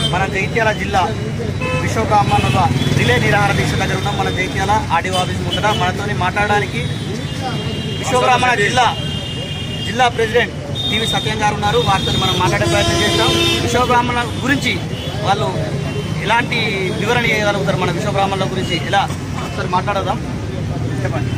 మన జైత్యాల జిల్లా విశ్వబ్రాహ్మణుల రిలే నిరాహార దీక్ష దగ్గర ఉన్నాం మన జైత్యాల ఆర్డీఓ ఆఫీస్ ముందర మనతోని మాట్లాడడానికి విశ్వబ్రాహ్మణ జిల్లా జిల్లా ప్రెసిడెంట్ టీవీ సత్యం గారు ఉన్నారు వారితో మనం మాట్లాడే ప్రయత్నం చేస్తాం విశ్వబ్రాహ్మణ గురించి వాళ్ళు ఎలాంటి వివరణ చేయగలుగుతారు మన విశ్వబ్రాహ్మణుల గురించి ఎలా ఒకసారి మాట్లాడదాం చెప్పండి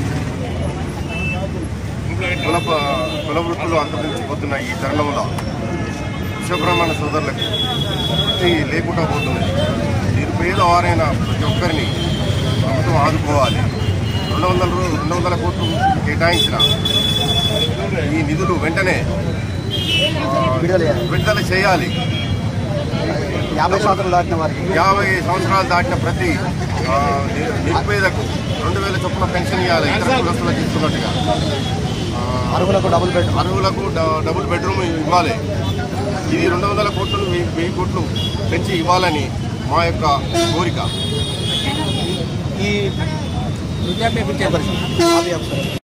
కుల కుల వృత్తులు అంతరించిపోతున్న ఈ తరుణంలో విశ్వబ్రహ్మణ సోదరులకు వృత్తి లేకుండా పోతున్నది నిరుపేద వారైన ప్రతి ఒక్కరిని ప్రభుత్వం ఆదుకోవాలి రెండు వందల రూ- రెండు వందల కోట్లు కేటాయించిన ఈ నిధులు వెంటనే ఆ, విడుదల చేయాలి యాభై సంవత్సరాలు దాటిన వారికి యాభై సంవత్సరాలు దాటిన ప్రతి ఆ, ని- నిరుపేదకు రెండు వేల చొప్పున పెన్షన్ ఇవ్వాలి ఇతర కులస్తులకు ఇస్తున్నట్టుగా ఆ, అరుగులకు డబుల్ బెడ్ అరువులకు డ- డబుల్ బెడ్రూమ్ ఇవ్వాలి ఇది రెండు వందల కోట్లు వెయ్యి వెయ్యి కోట్లు పెంచి ఇవ్వాలని మా యొక్క కోరిక ఈ విద్యార్థి గురించి చెప్పండి.